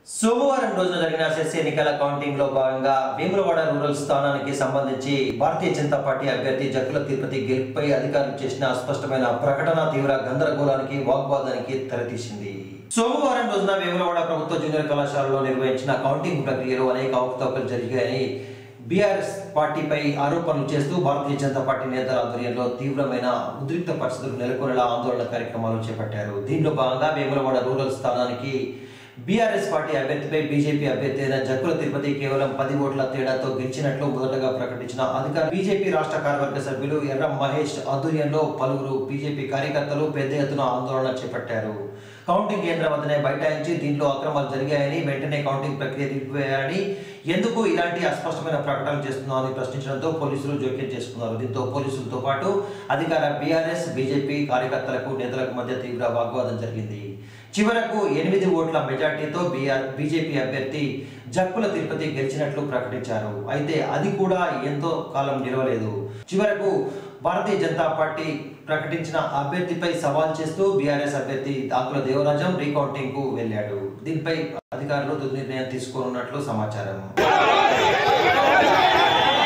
సోమవారం రోజున జరిగిన సెస్ ఎన్నికల కౌంటింగ్ లో భాగంగా వేములవాడ రూరల్ స్థానానికి సంబంధించి భారతీయ జనతా పార్టీ అభ్యర్థి జక్కుల తిరుపతి గెలుపుపై అధికారులు చేసిన అస్పష్టమైన ప్రకటన తీవ్ర గందరగోళానికి వాగ్వాదానికి తెరతీసింది సోమవారం రోజున వేములవాడ ప్రభుత్వ జూనియర్ కళాశాలలో నిర్వహించిన కౌంటింగ్ ప్రక్రియలో అనేక అవకతవకలు జరిగాయని బీఆర్ఎస్ పార్టీపై ఆరోపణలు చేస్తూ భారతీయ జనతా పార్టీ నేతల ఆధ్వర్యంలో తీవ్రమైన ఉద్రిక్త పరిస్థితులు నెలకొనేలా ఆందోళన కార్యక్రమాలు చేపట్టారు దీనిలో భాగంగా వేములవాడ రూరల్ స్థానానికి బీఆర్ఎస్ పార్టీ అభ్యర్థిపై బీజేపీ అభ్యర్థి అయిన జక్కుల తిరుపతి కేవలం పది ఓట్ల తేడాతో గెలిచినట్లు మొదటగా ప్రకటించిన అధికార బీజేపీ రాష్ట్ర కార్యవర్గ సభ్యులు ఎర్ర మహేష్ ఆధ్వర్యంలో పలువురు బీజేపీ కార్యకర్తలు పెద్ద ఎత్తున ఆందోళన చేపట్టారు కౌంటింగ్ కేంద్రం వద్దనే బైఠాయించి దీనిలో అక్రమాలు జరిగాయని వెంటనే కౌంటింగ్ ప్రక్రియ నిలిపివేయాలని ఎందుకు ఇలాంటి అస్పష్టమైన ప్రకటనలు చేస్తున్నామని ప్రశ్నించడంతో పోలీసులు జోక్యం చేసుకున్నారు దీంతో పోలీసులతో పాటు అధికార బీఆర్ఎస్ బీజేపీ కార్యకర్తలకు నేతలకు మధ్య తీవ్ర వాగ్వాదం జరిగింది చివరకు ఎనిమిది ఓట్ల మెజార్టీతో బీఆర్ బీజేపీ అభ్యర్థి జక్కుల తిరుపతి గెలిచినట్లు ప్రకటించారు అయితే అది కూడా ఎంతో కాలం నిలవలేదు చివరకు భారతీయ జనతా పార్టీ ప్రకటించిన అభ్యర్థిపై సవాల్ చేస్తూ బీఆర్ఎస్ అభ్యర్థి ఆకుల దేవరాజం రీకౌంటింగ్ కు వెళ్ళాడు దీనిపై అధికారులు తుది నిర్ణయం తీసుకోనున్నట్లు సమాచారం